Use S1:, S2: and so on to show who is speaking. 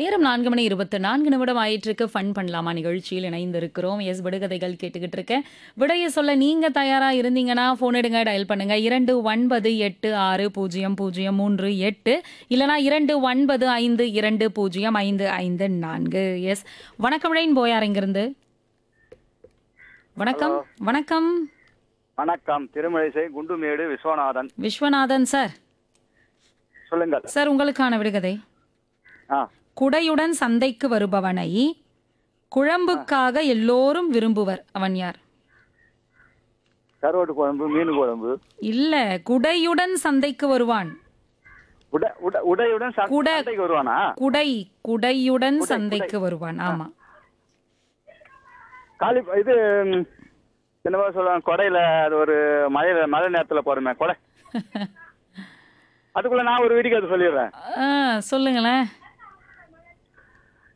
S1: நேரம் நான்கு மணி இருபத்து நான்கு நிமிடம் ஆயிட்டிருக்கு ஃபன் பண்ணலாமா நிகழ்ச்சியில் இணைந்திருக்கிறோம் எஸ் விடுகதைகள் கேட்டுக்கிட்டு இருக்கேன் விடைய சொல்ல நீங்க தயாரா இருந்தீங்கன்னா ஃபோன் எடுங்க டயல் பண்ணுங்க இரண்டு ஒன்பது எட்டு ஆறு பூஜ்ஜியம் பூஜ்ஜியம் மூன்று எட்டு இல்லனா இரண்டு ஒன்பது ஐந்து இரண்டு பூஜ்ஜியம் ஐந்து ஐந்து நான்கு எஸ் வணக்கம் ரெயின் போயார் இங்கிருந்து வணக்கம் வணக்கம்
S2: வணக்கம் திருமழிசை குண்டுமேடு விஸ்வநாதன்
S1: விஸ்வநாதன் சார்
S2: சொல்லுங்கள்
S1: சார் உங்களுக்கான விடுகதை
S2: ஆ
S1: குடையுடன் சந்தைக்கு வருபவனை குழம்புக்காக எல்லோரும் விரும்புவர் அவன் யார்
S2: கருவாட்டு குழம்பு மீன் குழம்பு
S1: இல்ல குடையுடன் சந்தைக்கு வருவான்
S2: உட உட உடையுடன் ச-
S1: குட-
S2: சந்தைக்கு வருவானா
S1: குடை குடையுடன் சந்தைக்கு வருவான் ஆமா
S2: காலி இது ம், என்னவோ சொல்லுவாங்க கொடையில அது ஒரு மழையில மழை நேரத்துல போறமே கொடை அதுக்குள்ள நான் ஒரு வீடியோ அது சொல்லிடுறேன்
S1: ஆ, சொல்லுங்களேன்